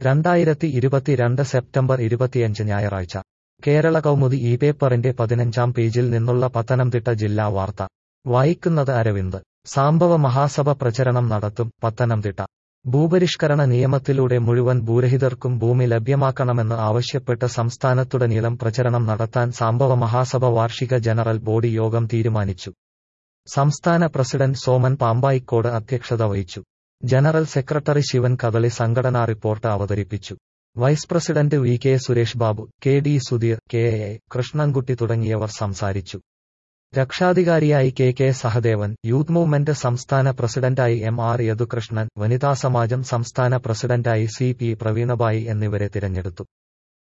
രണ്ടായിരത്തി ഇരുപത്തിരണ്ട് സെപ്റ്റംബർ ഇരുപത്തിയഞ്ച് ഞായറാഴ്ച കേരള കൗമുദി ഈ പേപ്പറിന്റെ പതിനഞ്ചാം പേജിൽ നിന്നുള്ള പത്തനംതിട്ട ജില്ലാ വാർത്ത വായിക്കുന്നത് അരവിന്ദ് സാംബവ മഹാസഭ പ്രചരണം നടത്തും പത്തനംതിട്ട ഭൂപരിഷ്കരണ നിയമത്തിലൂടെ മുഴുവൻ ഭൂരഹിതർക്കും ഭൂമി ലഭ്യമാക്കണമെന്ന് ആവശ്യപ്പെട്ട് സംസ്ഥാനത്തുടനീളം പ്രചരണം നടത്താൻ സാംബവ മഹാസഭ വാർഷിക ജനറൽ ബോഡി യോഗം തീരുമാനിച്ചു സംസ്ഥാന പ്രസിഡന്റ് സോമൻ പാമ്പായിക്കോട് അധ്യക്ഷത വഹിച്ചു ജനറൽ സെക്രട്ടറി ശിവൻ കദളി സംഘടനാ റിപ്പോർട്ട് അവതരിപ്പിച്ചു vice president V K Suresh Babu K D Sudheer K A Krishnankutty തുടങ്ങിയവർ സംസാരിച്ചു രക്ഷാധികാരിയായി K K Sahadevan youth movement സംസ്ഥാന പ്രസിഡന്റായി എം ആർ യദുകൃഷ്ണൻ വനിതാ സമാജം സംസ്ഥാന പ്രസിഡന്റായി സി പി പ്രവീണബായി എന്നിവരെ തിരഞ്ഞെടുത്തു